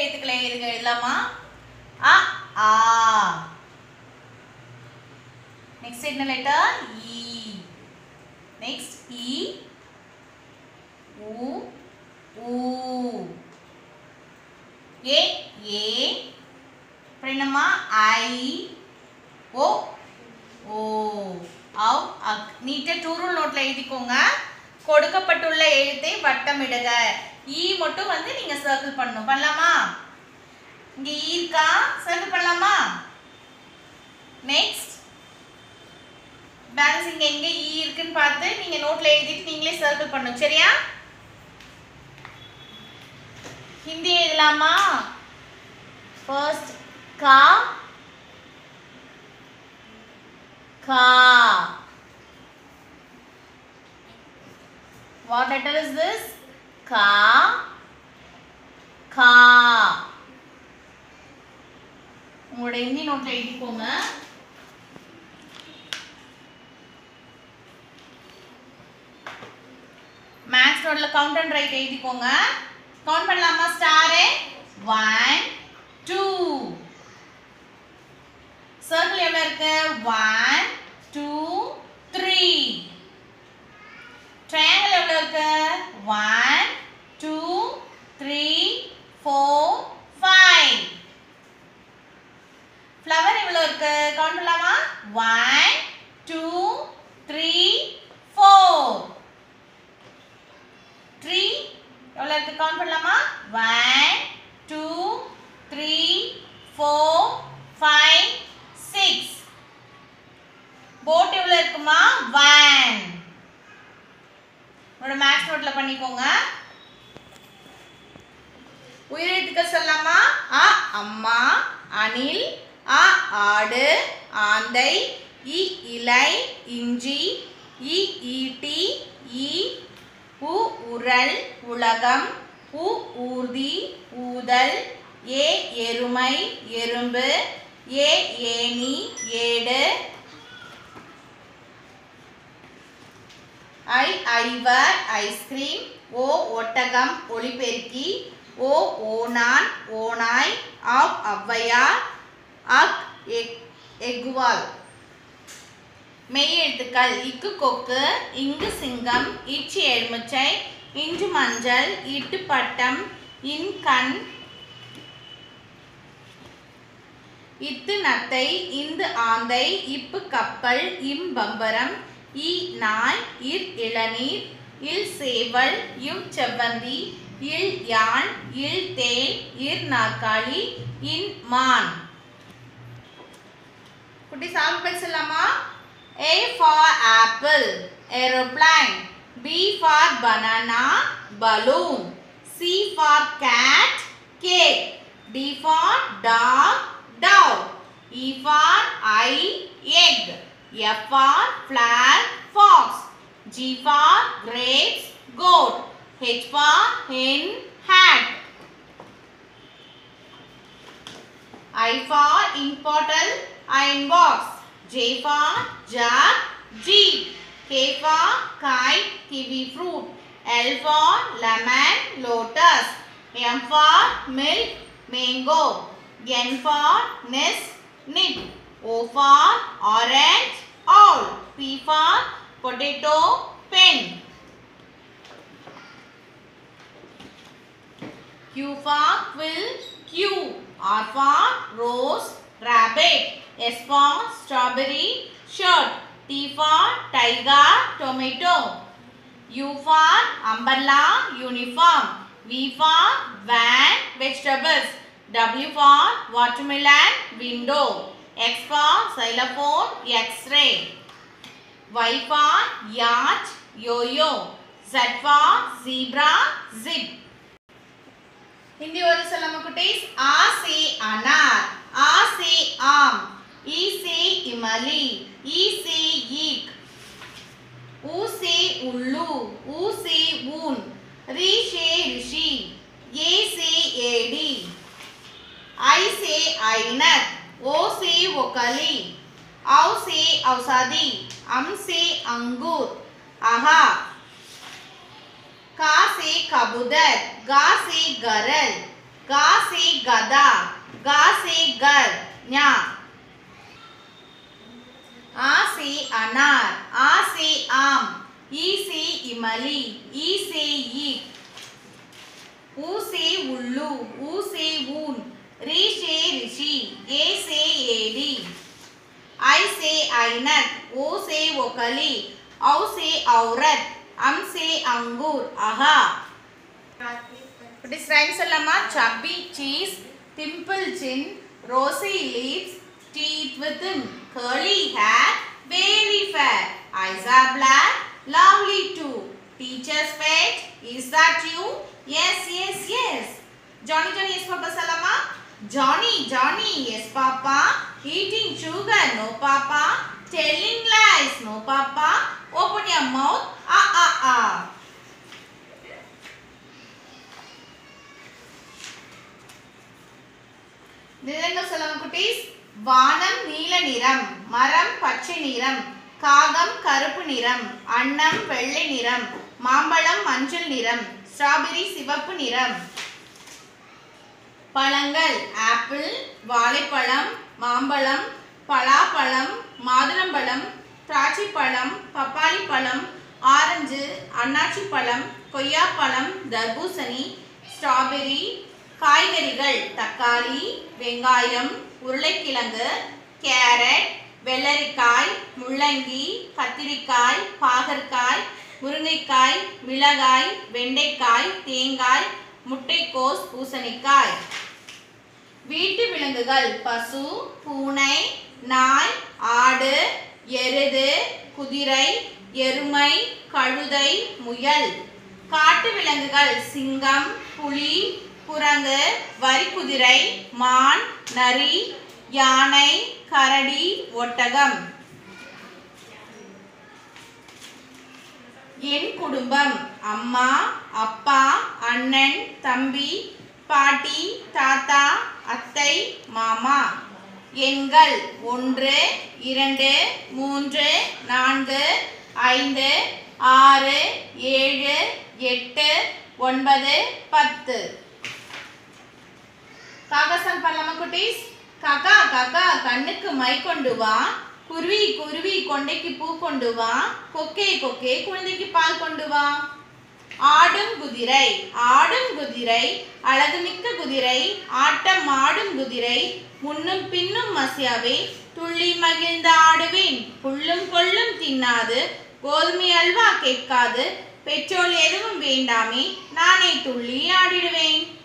எழுத்துக்களை எழுதுங்க எழுதலாமா அ ஆ நெக்ஸ்ட் என்ன லெட்டர் இ நெக்ஸ்ட் இ உ ஊ ஏ ஏ அப்புறம் என்னம்மா ஐ ஓ ஓ அவ் அக் நீட்டாக டூரூல் நோட்டில் எழுதிக்கோங்க கொடுக்கப்பட்டுள்ள எழுத்தை வட்டமிடுக ஈ மட்டும் வந்து நீங்கள் சர்க்கிள் பண்ணணும் பண்ணலாமா இங்கே ஈ இருக்கா சர்க்கிள் பண்ணலாமா நெக்ஸ்ட் பேலன்ஸ் இங்கே எங்கே ஈ இருக்குன்னு பார்த்து நீங்கள் நோட்டில் எழுதிட்டு நீங்களே சர்க்கிள் பண்ணணும் சரியா ஹிந்தி எழுதலாமா ஃபர்ஸ்ட் கா கா What letter is this? Ka. Ka. உங்களோட ஹிந்தி நோட்ல எழுதிக்கோங்க மேக்ஸ் நோட்ல கவுண்ட் அண்ட் ரைட் எழுதிக்கோங்க கவுண்ட் பண்ணலாமா ஸ்டாரு ஒன் டூ சர்க்கிள் எவ்வளோ இருக்கு ஒன் டூ த்ரீ ட்ரையாங்கிள் எவ்வளோ இருக்கு one two three four five flower எவ்வளோ இருக்கு கவுண்ட் பண்ணலாமா one two three four tree எவ்வளோ இருக்கு கவுண்ட் பண்ணலாமா one two three four five six boat எவ்வளோ இருக்குமா ஒன் உங்களோட மேக்ஸ் நோட்ல பண்ணிக்கோங்க உயிரெழுத்துக்கள் சொல்லலாமா அ அம்மா அணில் அ ஆடு ஆந்தை இ இலை இஞ்சி இ ஈட்டி ஈ உ உரல் உலகம் உ ஊர்தி ஊதல் ஏ எருமை எறும்பு ஏ ஏணி ஏடு ஐ ஐவர் ஐஸ்கிரீம் ஓ ஒட்டகம் ஒளிபெருக்கி ஓ ஓனான் ஓனாய் ஆப் ஔவையார் அக் எக் எகுவால் மெய் எழுத்துக்கள் இக்கு கொக்கு இங்கு சிங்கம் இச்சி எலுமிச்சை இஞ்சு மஞ்சள் இட்டு பட்டம் இன் கண் இத்து நத்தை இந்து ஆந்தை இப்பு கப்பல் இம் பம்பரம் இ நாய் இர் இளநீர் இல் சேவல் இம் செவ்வந்தி இல் யான் இல் தேன் இர் நாற்காலி இன் மான் குட்டி சால்பெட் சொல்லலாமா A for apple, aeroplane. B for banana, balloon. C for cat, cake. D for dog, dog. E for eye, egg. F for flag, fox. G for grapes, goat. H for hen, hat. I for ink bottle, iron box. J for jug, jeep. K for kite, kiwi fruit. L for lemon, lotus. M for milk, mango. N for nest, knit. O for orange, owl. P for potato, pen. Q for quill, Q. R for rose, rabbit. S for strawberry, shirt. T for tiger, tomato. U for umbrella, uniform. V for van, vegetables. W for watermelon, window. X for xylophone, X-ray. Y for yacht, yo-yo. Z for zebra, zip. Hindi और सलाम कुटीस आ से अनार आ से आम ई से इमली ई से ईक ऊ से उल्लू ऊ से ऊन री से ऋषि ये से एडी आई से ऐनक ओ से वकली औ से औषधि अम से अंगूर आहा का से कबूतर गा से गरल கா சே கதா கா சே கர் ஞா ஆ சே அனார் ஆ சே ஆம் ஈ சே இமலி ஈ சே ஈக் ஊ சே உள்ளு ஊ சே ஊன் ரீ சே ரிஷி ஏ சே ஏடி ஐ சே ஐனத் ஓ சே ஒகலி ஔ சே ஔரத் அம் சே அங்கூர் அஹா குட்டிஸ் ரைம் சொல்லலாமா chubby cheese pimple chin rosy lips teeth within curly hair very fair eyes are black lovely too teacher's pet is that you yes yes yes johnny johnny yes papa salama johnny johnny yes papa eating sugar no papa telling lies no papa open your mouth ah ah ah நிறங்க சொல்லுங்க குட்டீஸ் வானம் நீல நிறம் மரம் பச்சை நிறம் காகம் கருப்பு நிறம் அன்னம் வெள்ளை நிறம் மாம்பழம் மஞ்சள் நிறம் ஸ்ட்ராபெரி சிவப்பு நிறம் பழங்கள் ஆப்பிள் வாழைப்பழம் மாம்பழம் பலாப்பழம் மாதுளம்பழம் திராட்சை பழம் பப்பாளி பழம் ஆரஞ்சு அன்னாச்சி பழம் கொய்யாப்பழம் தர்பூசணி ஸ்ட்ராபெரி காய்கறிகள் தக்காளி வெங்காயம் உருளைக்கிழங்கு கேரட் வெள்ளரிக்காய் முள்ளங்கி கத்திரிக்காய் பாகற்காய் முருங்கைக்காய் மிளகாய் வெண்டைக்காய் தேங்காய் முட்டைக்கோஸ் பூசணிக்காய் வீட்டு விலங்குகள் பசு பூனை நாய் ஆடு எருது குதிரை எருமை கழுதை முயல் காட்டு விலங்குகள் சிங்கம் புலி குரங்கு வரிக்குதிரை மான் நரி யானை கரடி ஒட்டகம் என் குடும்பம் அம்மா அப்பா அண்ணன் தம்பி பாட்டி தாத்தா அத்தை மாமா எண்கள் ஒன்று இரண்டு மூன்று நான்கு ஐந்து ஆறு ஏழு எட்டு ஒன்பது பத்து காகசம் பண்ணலாமா குட்டீஸ் காக்கா காக்கா கண்ணுக்கு மை கொண்டு வா குருவி குருவி கொண்டைக்கு பூ கொண்டு வா கொக்கே கொக்கே குழந்தைக்கு பால் கொண்டு வா ஆடும் குதிரை ஆடும் குதிரை அழகுமிக்க குதிரை ஆட்டம் ஆடும் குதிரை முன்னும் பின்னும் மசியாவே துள்ளி மகிழ்ந்து ஆடுவேன் புல்லும் கொள்ளும் தின்னாது கோதுமை அல்வா கேட்காது பெட்ரோல் எதுவும் வேண்டாமே நானே துள்ளி ஆடிடுவேன்